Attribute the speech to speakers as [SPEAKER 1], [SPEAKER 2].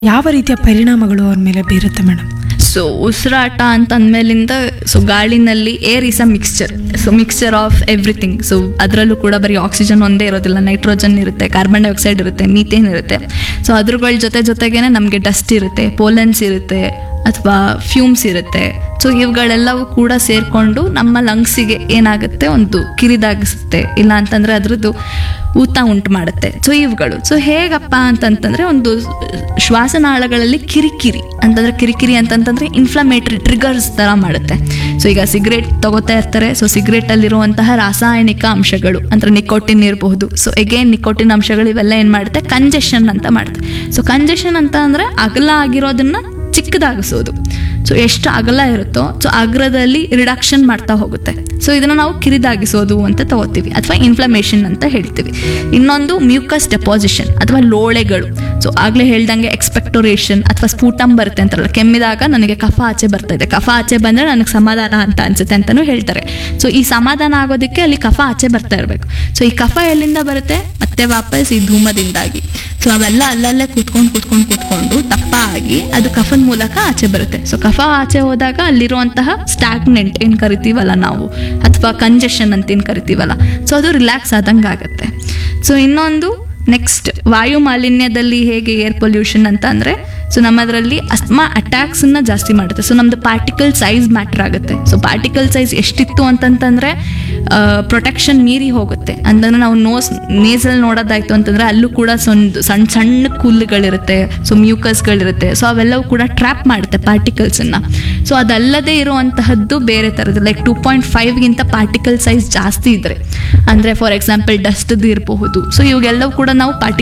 [SPEAKER 1] ಯಾವ ರೀತಿಯ ಪರಿಣಾಮಗಳು ಅವ್ರ ಮೇಲೆ ಬೀರುತ್ತೆ ಮೇಡಮ್
[SPEAKER 2] ಸೊ ಉಸಿರಾಟ ಅಂತ ಅಂದಮೇಲಿಂದ ಸೊ ಗಾಳಿನಲ್ಲಿ air is a mixture so mixture of everything so ಅದರಲ್ಲೂ ಕೂಡ ಬರೀ ಆಕ್ಸಿಜನ್ ಒಂದೇ ಇರೋದಿಲ್ಲ ನೈಟ್ರೋಜನ್ ಇರುತ್ತೆ ಕಾರ್ಬನ್ ಡೈಆಕ್ಸೈಡ್ ಇರುತ್ತೆ ಮೀಥೇನ್ ಇರುತ್ತೆ ಸೊ ಅದ್ರಗಳ ಜೊತೆ ಜೊತೆಗೇನೆ ನಮಗೆ ಡಸ್ಟ್ ಇರುತ್ತೆ ಪೋಲೆನ್ಸ್ ಇರುತ್ತೆ ಅಥವಾ ಫ್ಯೂಮ್ಸ್ ಇರುತ್ತೆ ಸೊ ಇವುಗಳೆಲ್ಲವೂ ಕೂಡ ಸೇರಿಕೊಂಡು ನಮ್ಮ ಲಂಗ್ಸಿಗೆ ಏನಾಗುತ್ತೆ ಒಂದು ಕಿರಿದಾಗಿಸುತ್ತೆ ಇಲ್ಲ ಅಂತಂದರೆ ಅದರದ್ದು ಊತ ಉಂಟು ಮಾಡುತ್ತೆ ಸೊ ಇವುಗಳು ಸೊ ಹೇಗಪ್ಪ ಅಂತಂತಂದರೆ ಒಂದು ಶ್ವಾಸನಾಳಗಳಲ್ಲಿ ಕಿರಿಕಿರಿ ಅಂತಂದರೆ ಕಿರಿಕಿರಿ ಅಂತಂತಂದರೆ ಇನ್ಫ್ಲಮೇಟರಿ ಟ್ರಿಗರ್ಸ್ ಥರ ಮಾಡುತ್ತೆ ಸೊ ಈಗ ಸಿಗರೇಟ್ ತಗೋತಾ ಇರ್ತಾರೆ ಸೊ ಸಿಗರೇಟಲ್ಲಿರುವಂತಹ ರಾಸಾಯನಿಕ ಅಂಶಗಳು ಅಂದರೆ ನಿಕೋಟಿನ್ ಇರಬಹುದು ಸೊ ಎಗೇನ್ ನಿಕೋಟಿನ್ ಅಂಶಗಳು ಇವೆಲ್ಲ ಏನು ಮಾಡುತ್ತೆ ಕಂಜೆಷನ್ ಅಂತ ಮಾಡುತ್ತೆ ಸೊ ಕಂಜೆಷನ್ ಅಂತ ಅಂದರೆ ಅಗಲ ಆಗಿರೋದನ್ನ ಚಿಕ್ಕದಾಗಿಸೋದು ಸೊ ಎಷ್ಟು ಅಗಲ ಇರುತ್ತೋ ಸೊ ಅಗ್ರದಲ್ಲಿ ರಿಡಕ್ಷನ್ ಮಾಡ್ತಾ ಹೋಗುತ್ತೆ ಸೊ ಇದನ್ನು ನಾವು ಕಿರಿದಾಗಿಸೋದು ಅಂತ ತಗೋತೀವಿ ಅಥವಾ ಇನ್ಫ್ಲಮೇಷನ್ ಅಂತ ಹೇಳ್ತೀವಿ ಇನ್ನೊಂದು ಮ್ಯೂಕಸ್ ಡೆಪಾಸಿಷನ್ ಅಥವಾ ಲೋಳೆಗಳು ಸೊ ಆಗಲೇ ಹೇಳ್ದಂಗೆ ಎಕ್ಸ್ಪೆಕ್ಟೋರೇಷನ್ ಅಥವಾ ಸ್ಫೂಟಮ್ ಬರುತ್ತೆ ಅಂತಾರಲ್ಲ ಕೆಮ್ಮಿದಾಗ ನನಗೆ ಕಫ ಆಚೆ ಬರ್ತಾ ಇದೆ ಕಫ ಆಚೆ ಬಂದರೆ ನನಗೆ ಸಮಾಧಾನ ಅಂತ ಅನ್ಸುತ್ತೆ ಅಂತಲೂ ಹೇಳ್ತಾರೆ ಸೊ ಈ ಸಮಾಧಾನ ಆಗೋದಕ್ಕೆ ಅಲ್ಲಿ ಕಫ ಆಚೆ ಬರ್ತಾ ಇರಬೇಕು ಸೊ ಈ ಕಫ ಎಲ್ಲಿಂದ ಬರುತ್ತೆ ಮತ್ತೆ ವಾಪಸ್ ಈ ಧೂಮದಿಂದಾಗಿ ಸೊ ಅವೆಲ್ಲ ಅಲ್ಲಲ್ಲೇ ಕೂತ್ಕೊಂಡು ಕೂತ್ಕೊಂಡು ಕೂತ್ಕೊಂಡು ದಪ್ಪ ಆಗಿ ಅದು ಕಫದ ಮೂಲಕ ಆಚೆ ಬರುತ್ತೆ ಸೊ ಕಫ ಆಚೆ ಹೋದಾಗ ಅಲ್ಲಿರುವಂತಹ ಸ್ಟಾಗ್ನೆಂಟ್ ಏನು ಕರಿತೀವಲ್ಲ ನಾವು ಅಥವಾ ಕಂಜೆಷನ್ ಅಂತ ಏನು ಕರಿತೀವಲ್ಲ ಸೊ ಅದು ರಿಲ್ಯಾಕ್ಸ್ ಆದಂಗೆ ಆಗುತ್ತೆ ಸೊ ಇನ್ನೊಂದು ನೆಕ್ಸ್ಟ್ ವಾಯು ಮಾಲಿನ್ಯದಲ್ಲಿ ಹೇಗೆ ಏರ್ ಪೊಲ್ಯೂಷನ್ ಅಂತ ಅಂದರೆ ಸೊ ನಮ್ಮದರಲ್ಲಿ ಅಸ್ಮಾ ಅಟ್ಯಾಕ್ಸನ್ನ ಜಾಸ್ತಿ ಮಾಡುತ್ತೆ ಸೊ ನಮ್ಮದು ಪಾರ್ಟಿಕಲ್ ಸೈಜ್ ಮ್ಯಾಟ್ರ್ ಆಗುತ್ತೆ ಸೊ ಪಾರ್ಟಿಕಲ್ ಸೈಜ್ ಎಷ್ಟಿತ್ತು ಅಂತಂತಂದರೆ ಪ್ರೊಟೆಕ್ಷನ್ ಮೀರಿ ಹೋಗುತ್ತೆ ಅಂದ್ರೆ ನಾವು ನೋಸ್ ನೇಸಲ್ಲಿ ನೋಡೋದಾಯ್ತು ಅಂತಂದರೆ ಅಲ್ಲೂ ಕೂಡ ಸೊಂದು ಸಣ್ಣ ಸಣ್ಣ ಕೂಲ್ಗಳಿರುತ್ತೆ ಸೊ ಮ್ಯೂಕಸ್ಗಳಿರುತ್ತೆ ಸೊ ಅವೆಲ್ಲವೂ ಕೂಡ ಟ್ರ್ಯಾಪ್ ಮಾಡುತ್ತೆ ಪಾರ್ಟಿಕಲ್ಸನ್ನು ಸೊ ಅದಲ್ಲದೆ ಇರುವಂತಹದ್ದು ಬೇರೆ ಥರದ್ದು ಲೈಕ್ ಟೂ ಪಾಯಿಂಟ್ ಫೈವ್ಗಿಂತ ಪಾರ್ಟಿಕಲ್ ಸೈಜ್ ಜಾಸ್ತಿ ಇದ್ರೆ ಅಂದರೆ ಫಾರ್ ಎಕ್ಸಾಂಪಲ್ ಡಸ್ಟ್ದು ಇರಬಹುದು ಸೊ ಇವಾಗೆಲ್ಲವೂ ಕೂಡ ನಾವು ಪಾರ್ಟಿ